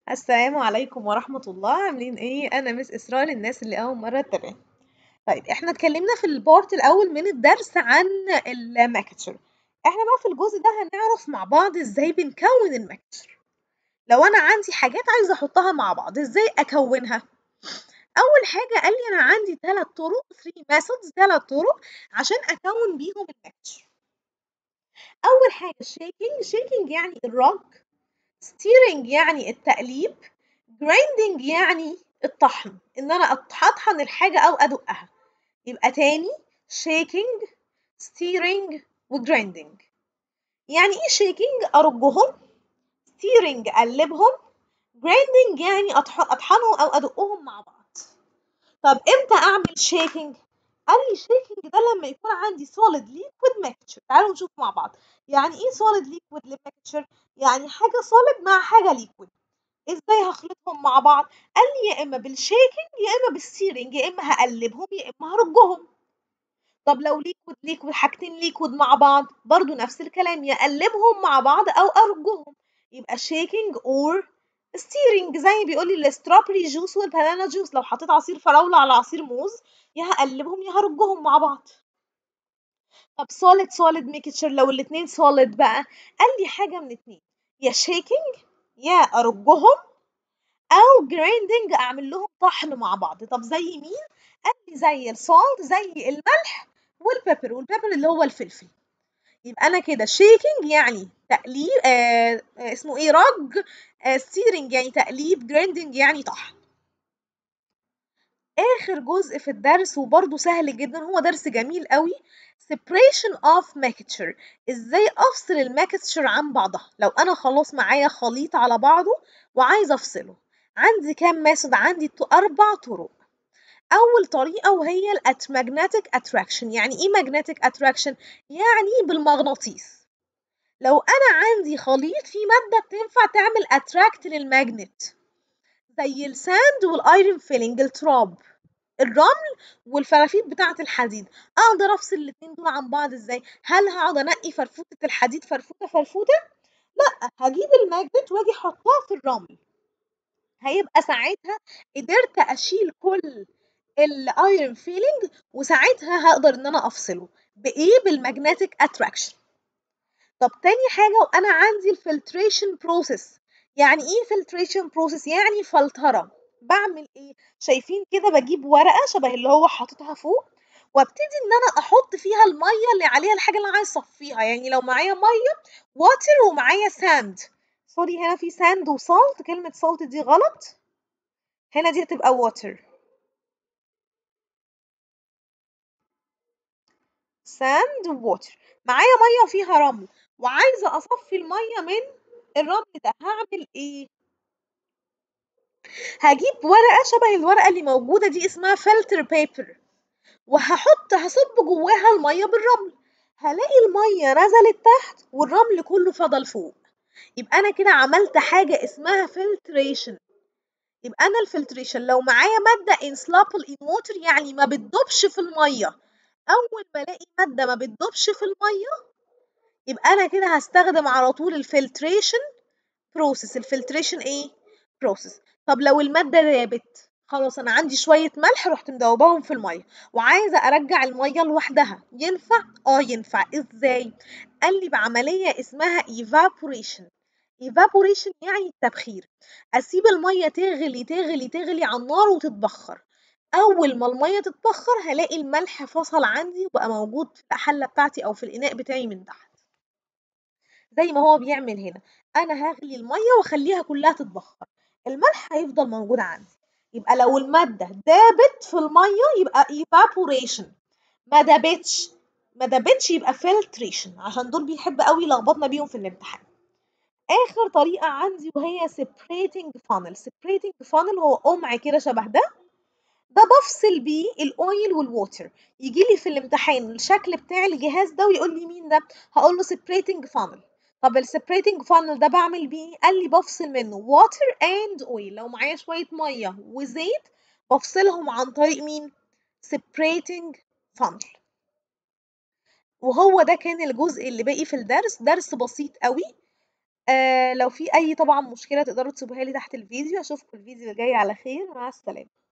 السلام عليكم ورحمة الله عاملين ايه انا مس اسراء للناس اللي اول مرة تتابعني طيب احنا اتكلمنا في البارت الاول من الدرس عن الماكتشر احنا بقى في الجزء ده هنعرف مع بعض ازاي بنكون الماكتشر لو انا عندي حاجات عايزة احطها مع بعض ازاي اكونها اول حاجة قال لي انا عندي ثلاث طرق 3 methods ثلاث طرق عشان اكون بيهم الماكتشر اول حاجة شيكينج شيكينج يعني الرج steering يعني التقليب grinding يعني الطحن ان انا اطحن الحاجة او ادقها يبقى تاني shaking steering و grinding يعني ايه shaking ارجهم steering اقلبهم grinding يعني اطحنهم او ادقهم مع بعض طب امتى اعمل shaking قال لي shaking ده لما يكون عندي solid liquid mixture تعالوا نشوف مع بعض يعني ايه solid liquid mixture يعني حاجة solid مع حاجة liquid ازاي هخلطهم مع بعض قال لي يا اما بالشيكنج يا اما بالسيرنج يا اما هقلبهم يا اما هرجهم طب لو ليكويد ليكويد حاجتين ليكويد مع بعض برضو نفس الكلام يا اقلبهم مع بعض او ارجهم يبقى شيكنج اور ستيرنج زي بيقول لي الستروبري جوس والبنانا جوس لو حطيت عصير فراوله على عصير موز يا هقلبهم يا هرجهم مع بعض طب solid solid mixture لو الاتنين solid بقى قال لي حاجه من اتنين يا شيكنج يا ارجهم او جرايندنج اعمل لهم طحن مع بعض طب زي مين قال لي زي السولت زي الملح والبيبر والبيبر اللي هو الفلفل يبقى انا كده شيكينج يعني تقليب آه آه اسمه ايه رج آه ستيرنج يعني تقليب جرايندنج يعني طحن اخر جزء في الدرس وبرده سهل جدا هو درس جميل قوي separation of mixture ازاي افصل الميكستشر عن بعضها لو انا خلاص معايا خليط على بعضه وعايزه افصله عندي كام ميثود عندي اربع طرق اول طريقه وهي magnetic attraction يعني ايه magnetic attraction يعني بالمغناطيس لو انا عندي خليط فيه ماده بتنفع تعمل اتراكت للماجنت زي الساند والايرون فيلينج التراب الرمل والفرافيت بتاعة الحديد اقدر افصل الاتنين دول عن بعض ازاي هل هقعد انقي فرفوتة الحديد فرفوتة فرفوتة لا هجيب الماجنت واجي احطها في الرمل هيبقى ساعتها قدرت اشيل كل الايرون فيلينج وساعتها هقدر ان انا افصله بايه بالمagnetic اتراكشن طب تاني حاجة وانا عندي الفلتريشن بروسيس يعني ايه فلتريشن بروسيس يعني فلترة بعمل ايه شايفين كده بجيب ورقه شبه اللي هو حاططها فوق وابتدي ان انا احط فيها الميه اللي عليها الحاجه اللي انا عايز اصفيها يعني لو معايا ميه واتر ومعايا ساند سوري هنا في ساند وسالت كلمه سالت دي غلط هنا دي هتبقى واتر ساند ووتر معايا ميه وفيها رمل وعايزه اصفي الميه من الرمل ده هعمل ايه هجيب ورقة شبه الورقة اللي موجودة دي اسمها فلتر بيبر وهحط هصب جواها المية بالرمل هلاقي المية نزلت تحت والرمل كله فضل فوق يبقى أنا كده عملت حاجة اسمها فلتريشن يبقى أنا الفلتريشن لو معايا مادة insoluble in water يعني ما بتدوبش في المية أول ما ألاقي مادة ما بتدوبش في المية يبقى أنا كده هستخدم على طول الفلتريشن بروسيس الفلتريشن إيه؟ بروسيس طب لو المادة دابت خلاص أنا عندي شوية ملح رحت مدوباهم في المية وعايزة أرجع المية لوحدها ينفع؟ آه ينفع إزاي؟ قال لي بعملية اسمها evaporation evaporation يعني التبخير أسيب المية تغلي تغلي تغلي على النار وتتبخر أول ما المية تتبخر هلاقي الملح فصل عندي وبقى موجود في الحلة بتاعتي أو في الإناء بتاعي من تحت زي ما هو بيعمل هنا أنا هغلي المية وأخليها كلها تتبخر الملح هيفضل موجود عندي يبقى لو المادة دابت في المية يبقى evaporation ما دابتش ما دابتش يبقى filtration عشان دول بيحب قوي يلخبطنا بيهم في الامتحان آخر طريقة عندي وهي separating funnel separating funnel هو قمع كده شبه ده ده بفصل بيه الاويل والووتر يجي لي في الامتحان الشكل بتاع الجهاز ده ويقول لي مين ده هقول له separating funnel طب السبريتنج فانل ده بعمل بيه قال لي بفصل منه water and oil لو معايا شوية مية وزيت بفصلهم عن طريق مين separating funnel وهو ده كان الجزء اللي باقي في الدرس درس بسيط قوي آآ لو في أي طبعًا مشكلة تقدروا تسيبوها لي تحت الفيديو، أشوفكم الفيديو الجاي على خير، مع السلامة.